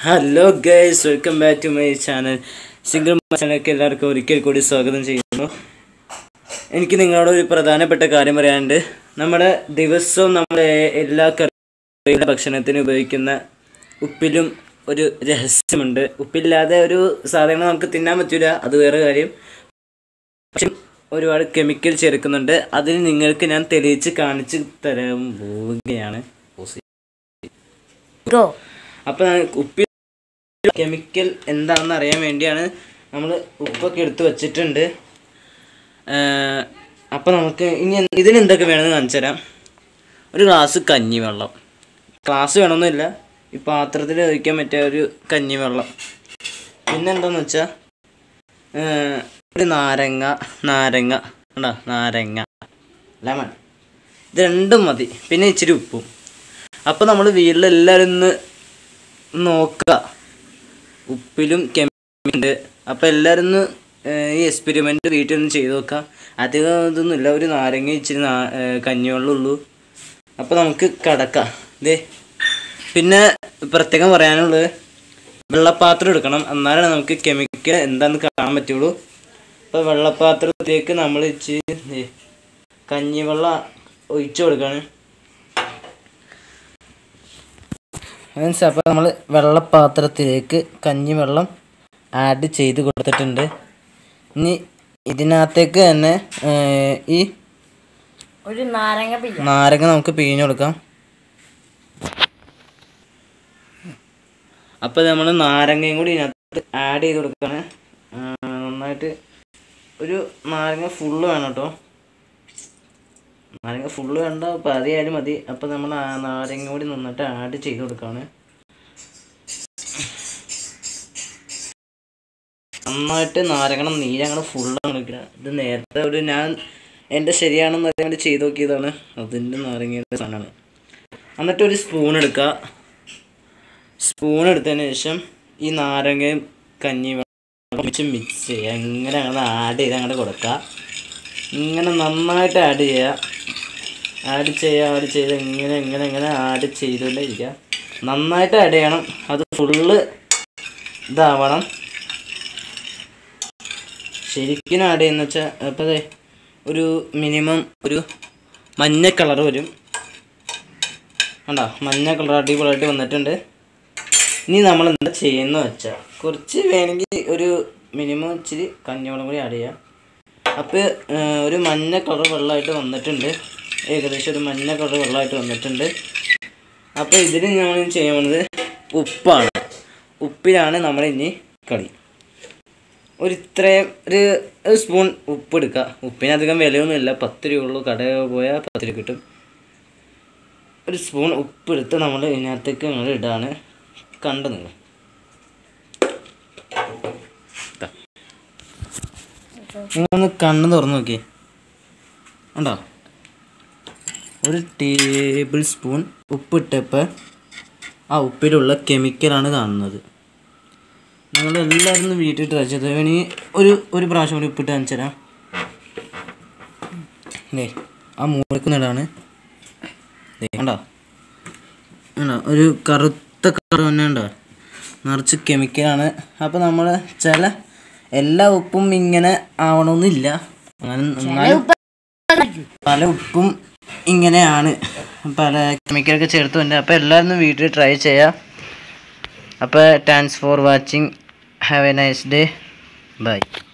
hello guys welcome back to my channel single ചാനലിലേക്ക് എല്ലാവർക്കും ഒരിക്കൽ കൂടി സ്വാഗതം ചെയ്യുന്നു എനിക്ക് നിങ്ങളോട് ഒരു പ്രധാനപ്പെട്ട കാര്യം പറയാനുണ്ട് നമ്മുടെ ദിവസവും നമ്മുടെ എല്ലാ കറിയുടെ ഭക്ഷണത്തിന് ഉപയോഗിക്കുന്ന ഉപ്പിലും ഒരു രഹസ്യമുണ്ട് ഉപ്പില്ലാതെ ഒരു സാധനം നമുക്ക് തിന്നാൻ പറ്റില്ല അത് വേറെ കാര്യം പക്ഷെ ഒരുപാട് കെമിക്കൽ ചേർക്കുന്നുണ്ട് അതിന് നിങ്ങൾക്ക് ഞാൻ തെളിയിച്ച് കാണിച്ച് തരാൻ പോവുകയാണ് ഗോ അപ്പോൾ ഉപ്പിൽ കെമിക്കൽ എന്താണെന്ന് അറിയാൻ വേണ്ടിയാണ് നമ്മൾ ഉപ്പൊക്കെ എടുത്ത് വെച്ചിട്ടുണ്ട് അപ്പോൾ നമുക്ക് ഇനി എന്ത്- ഇതിന് എന്തൊക്കെ വേണമെന്ന് കാണിച്ചു തരാം ഒരു ഗ്ലാസ് കഞ്ഞിവെള്ളം ഗ്ലാസ് വേണമെന്നില്ല ഈ പാത്രത്തിൽ ഒഴിക്കാൻ പറ്റിയ ഒരു കഞ്ഞിവെള്ളം പിന്നെ എന്താണെന്ന് വെച്ചാൽ ഒരു നാരങ്ങ നാരങ്ങ ഉണ്ടോ നാരങ്ങ ലെമൺ ഇത് രണ്ടും മതി പിന്നെ ഇച്ചിരി ഉപ്പും അപ്പോൾ നമ്മൾ വീട്ടിലെല്ലാവരും ഒന്ന് നോക്കുക ഉപ്പിലും കെമിക്കലുണ്ട് അപ്പോൾ എല്ലാവരും ഒന്ന് ഏഹ്, ഈ എക്സ്പെരിമെൻറ്റ് വീട്ടിൽ ഒന്ന് ചെയ്ത് നോക്കാം അധികം ഇതൊന്നുമില്ല ഒരു നാരങ്ങ ഇച്ചിരി നാ ഏഹ്, കഞ്ഞിവെള്ളം ഉള്ളൂ അപ്പോൾ നമുക്ക് കടക്കാം ഇതേ പിന്നെ പ്രത്യേകം പറയാനുള്ളത് വെള്ളപ്പാത്രം എടുക്കണം എന്നാലാണ് നമുക്ക് കെമിക്കൽ എന്താണെന്ന് കാണാൻ പറ്റുള്ളൂ അപ്പോൾ വെള്ളപ്പാത്രത്തിലേക്ക് നമ്മൾ ഇച്ചിരി ദേ കഞ്ഞിവെള്ളം ഒഴിച്ചു കൊടുക്കുകയാണ് മീൻസ് അപ്പോൾ നമ്മൾ വെള്ളപ്പാത്രത്തിലേക്ക് കഞ്ഞിവെള്ളം ആഡ് ചെയ്ത് കൊടുത്തിട്ടുണ്ട് ഇനി ഇതിനകത്തേക്ക് തന്നെ ഏർ, ഈ ഒരു നാരങ്ങ പിയ്യ നാരങ്ങ നമുക്ക് പിഴിഞ്ഞു കൊടുക്കാം അപ്പോൾ നമ്മൾ നാരങ്ങയും കൂടി ഇതിനകത്ത് ആഡ് ചെയ്ത് കൊടുക്കുകയാണ് ആ, നന്നായിട്ട് ഒരു നാരങ്ങ ഫുള്ള് വേണം കേട്ടോ നാരങ്ങ ഫുള്ള് വേണ്ട പതി ആയാലും മതി അപ്പോൾ നമ്മൾ ആ നാരങ്ങ കൂടി നന്നായിട്ട് ആഡ് ചെയ്ത് കൊടുക്കുകയാണ് നന്നായിട്ട് നാരങ്ങ നീരങ്ങനെ ഫുള്ളാണ് എടുക്കുന്നത് ഇത് നേരത്തെ ഒരു ഞാൻ എൻ്റെ ശരിയാണെന്ന് അറിയാൻ വേണ്ടി ചെയ്ത് നോക്കിയതാണ് അതിൻ്റെ നാരങ്ങയുടെ സാധനമാണ് എന്നിട്ട് ഒരു സ്പൂൺ എടുക്കുക സ്പൂൺ എടുത്തതിന് ശേഷം ഈ നാരങ്ങയും കഞ്ഞി വെച്ച് മിക്സ് ചെയ്യുക ഇങ്ങനെ അങ്ങനെ ആഡ് ചെയ്ത് അങ്ങോട്ട് കൊടുക്കുക ഇങ്ങനെ നന്നായിട്ട് ആഡ് ചെയ്യുക ആഡ് ചെയ്യുക ആഡ് ചെയ്ത് ഇങ്ങനെ ഇങ്ങനെ ഇങ്ങനെ ആഡ് ചെയ്തുകൊണ്ടേ ഇരിക്കുക നന്നായിട്ട് ആഡ് ചെയ്യണം അത് ഫുള്ള് ഇതാവണം ശരിക്കും ആഡ് ചെയ്യുന്ന വെച്ചാൽ അപ്പോൾ അതെ ഒരു മിനിമം ഒരു മഞ്ഞ കളർ വരും കണ്ടോ മഞ്ഞ കളർ അടിപൊളിയായിട്ട് വന്നിട്ടുണ്ട് ഇനി നമ്മൾ എന്താ ചെയ്യുന്ന വെച്ചാൽ കുറച്ച് വേണമെങ്കിൽ ഒരു മിനിമം ഇച്ചിരി കഞ്ഞിവെള്ളം കൂടി ആഡ് ചെയ്യാം അപ്പോൾ ഒരു മഞ്ഞ കളർ വെള്ളമായിട്ട് വന്നിട്ടുണ്ട് ഏകദേശം ഒരു മഞ്ഞ കളർ വെള്ളമായിട്ട് വന്നിട്ടുണ്ട് അപ്പോൾ ഇതിൽ നമ്മൾ ചെയ്യാൻ പോകുന്നത് ഉപ്പാണ് ഉപ്പിലാണ് നമ്മൾ ഇനി കളി ഒരു ഇത്രയും ഒരു ഒരു സ്പൂൺ ഉപ്പ് എടുക്കുക ഉപ്പിന് അധികം വിലയൊന്നുമില്ല പത്ത് രൂപ ഉള്ളൂ കട പോയാൽ പത്ത് രൂപ കിട്ടും ഒരു സ്പൂൺ ഉപ്പ് എടുത്ത് നമ്മൾ ഇതിനകത്തേക്ക് നമ്മൾ ഇടാണ് കണ്ടു നിങ്ങൾ നിങ്ങളൊന്ന് കണ്ണ് തുറന്ന് നോക്കിയേ ഉണ്ടോ ഒരു ടേബിൾ സ്പൂൺ ഉപ്പിട്ടപ്പോൾ ആ ഉപ്പിലുള്ള കെമിക്കലാണ് കാണുന്നത് നിങ്ങൾ എല്ലാവരും ഒന്ന് വീട്ടിൽ ട്രൈ ചെയ്ത് വേണി ഒരു ഒരു പ്രാവശ്യം കൂടി ഉപ്പിട്ട് കാണിച്ചു തരാം ദേ ആ മൂലക്കുന്നിടാണ് ദേ കണ്ടോ ഉണ്ടോ ഒരു കറുത്ത കളർ തന്നെ ഉണ്ടോ നിറച്ച് കെമിക്കലാണ് അപ്പോൾ നമ്മൾ ചില എല്ലാ ഉപ്പും ഇങ്ങനെ ആവണമെന്നില്ല അങ്ങനെ എന്നാലും പല ഉപ്പും ഇങ്ങനെയാണ് പല കെമിക്കലൊക്കെ ചേർത്തുണ്ട് അപ്പോൾ എല്ലാവരും വീട്ടിൽ ട്രൈ ചെയ്യാം അപ്പോൾ thanks for watching have a nice day by